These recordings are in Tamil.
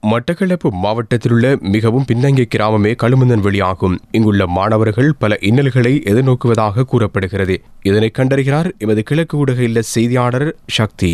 மட்டக்களப்பு மாவட்டத்திலுள்ள மிகவும் பின்தங்கிய கிராமமே களுமந்தன் வெளியாகும் இங்குள்ள மாணவர்கள் பல இன்னல்களை எதிர்நோக்குவதாக கூறப்படுகிறது இதனை கண்டறிகிறார் எமது கிழக்கு ஊடக இல்ல செய்தியாளர் சக்தி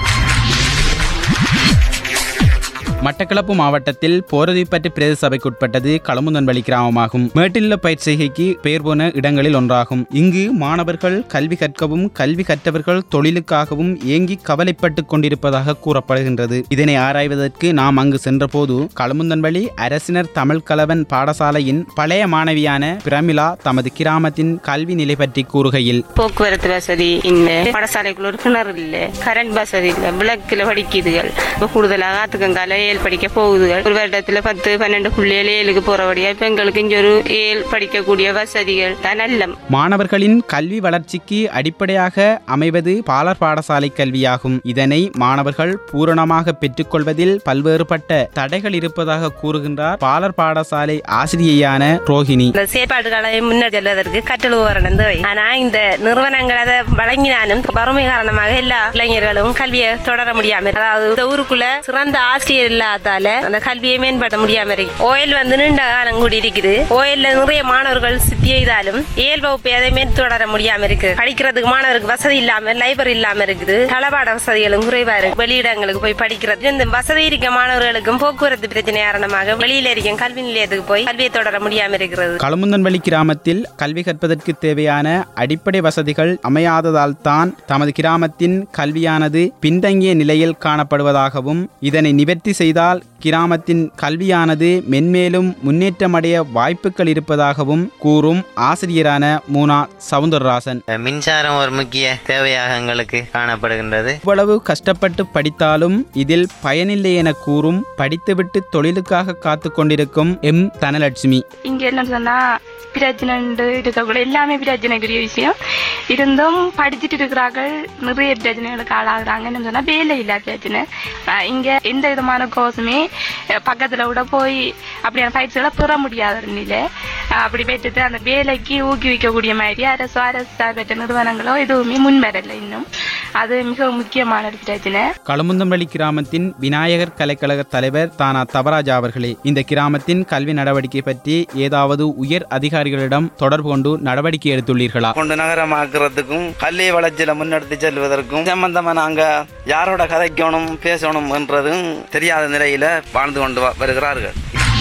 மட்டக்களப்பு மாவட்டத்தில் போரதிப்பட்டு பிரதேச சபைக்குட்பட்டது களமுந்தன்வழி கிராமமாகும் மேட்டில்ல பயிற்சிகைக்கு பெயர் போன இடங்களில் ஒன்றாகும் இங்கு மாணவர்கள் கல்வி கற்கவும் கல்வி கற்றவர்கள் தொழிலுக்காகவும் ஏங்கி கவலைப்பட்டு கொண்டிருப்பதாக கூறப்படுகின்றது இதனை ஆராய்வதற்கு நாம் அங்கு சென்றபோது களமுந்தன்வழி அரசினர் தமிழ் கலவன் பாடசாலையின் பழைய மாணவியான பிரமிளா தமது கிராமத்தின் கல்வி நிலை பற்றி கூறுகையில் போக்குவரத்து வசதி இல்ல பாடசாலைக்குள்ள ஒரு கிணறு இல்ல கரண்ட் வசதி இல்ல விளக்குல படிக்குதுகள் இப்ப கூடுதலாக ஆத்துக்கங்கால ஏழு படிக்க போகுதுகள் ஒரு வருடத்துல பத்து பன்னெண்டு பிள்ளைகள் ஏழுக்கு போறபடியா இப்ப எங்களுக்கு இங்க ஒரு ஏழு படிக்கக்கூடிய வசதிகள் தான் நல்ல மாணவர்களின் கல்வி வளர்ச்சிக்கு அடிப்படையாக அமைவது பாலர் பாடசாலை கல்வியாகும் இதனை மாணவர்கள் பூரணமாக பெற்றுக்கொள்வதில் பல்வேறுபட்ட தடைகள் இருப்பதாக கூறுகின்றார் பாலர் பாடசாலை ஆசிரியையான ரோஹிணி இந்த செயற்பாடுகளை முன்னெடுத்து செல்வதற்கு கற்றலுபகரணம் தேவை ஆனா இந்த நிறுவனங்கள் அதை வழங்கினாலும் வறுமை காரணமாக எல்லா இளைஞர்களும் கல்வியை தொடர முடியாம இருக்கு. அதாவது இந்த ஊருக்குள்ள சிறந்த ஆசிரியர் இல்லாதால அந்த கல்வியை மேம்படுத்த முடியாம இருக்கு ஓயல் வந்து நீண்ட காலம் கூடி இருக்குது ஓயல்ல நிறைய மாணவர்கள் சித்தி செய்தாலும் ஏழு வகுப்பை அதை மேற்தொடர முடியாம இருக்கு படிக்கிறதுக்கு மாணவருக்கு வசதி இல்லாம லைப்ரரி இல்லாம இருக்குது தளபாட வசதிகளும் குறைவா இருக்கு வெளியிடங்களுக்கு போய் படிக்கிறது இந்த வசதி இருக்க மாணவர்களுக்கும் போக்குவரத்து பிரச்சனை காரணமாக வெளியில இருக்க கல்வி நிலையத்துக்கு போய் கல்வியை தொடர முடியாம இருக்கிறது களுமுந்தன்வழி கிராமத்தில் கல்வி கற்பதற்கு தேவையான அடிப்படை வசதிகள் அமையாததால் தான் தமது கிராமத்தின் கல்வியானது பின்தங்கிய நிலையில் காணப்படுவதாகவும் இதனை நிவர்த்தி செய்தால் கிராமத்தின் கல்வியானது மென்மேலும் முன்னேற்றமடைய வாய்ப்புகள் இருப்பதாகவும் கூறும் ஆசிரியரான மூனா சவுந்தரராசன் மின்சாரம் ஒரு முக்கிய தேவையாக எங்களுக்கு காணப்படுகின்றது இவ்வளவு கஷ்டப்பட்டு படித்தாலும் இதில் பயனில்லை என கூறும் படித்துவிட்டு தொழிலுக்காக காத்து கொண்டிருக்கும் எம் தனலட்சுமி இங்க என்ன சொன்னா பிரச்சனை இருக்கக்கூட எல்லாமே பிரச்சனைக்குரிய விஷயம் இருந்தும் படிச்சுட்டு இருக்கிறார்கள் நிறைய பிரச்சனைகளுக்கு ஆளாகிறாங்க என்ன சொன்னா வேலை இல்லா பிரச்சனை அஹ் இங்க எந்த விதமான கோர்ஸுமே அஹ் பக்கத்துல விட போய் அப்படியான பயிற்சிகளை பெற முடியாத ஒரு நிலை அஹ் அப்படி பெற்றுட்டு அந்த வேலைக்கு ஊக்குவிக்கக்கூடிய மாதிரி அரசு அரசு பெற்ற நிறுவனங்களோ எதுவுமே முன்வரல இன்னும் அது மிக முக்கியமான ஒரு பிரச்சனை களுமுந்தம்பள்ளி கிராமத்தின் விநாயகர் கலைக்கழக தலைவர் தானா தவராஜா அவர்களே இந்த கிராமத்தின் கல்வி நடவடிக்கை பற்றி ஏதாவது உயர் அதிகாரிகளிடம் தொடர்பு கொண்டு நடவடிக்கை எடுத்துள்ளீர்களா கொண்டு நகரமாக்குறதுக்கும் கல்வி வளர்ச்சியில முன்னெடுத்து செல்வதற்கும் சம்பந்தமா நாங்க யாரோட கதைக்கணும் பேசணும் என்றதும் தெரியாத நிலையில வாழ்ந்து கொண்டு வ- வருகிறார்கள்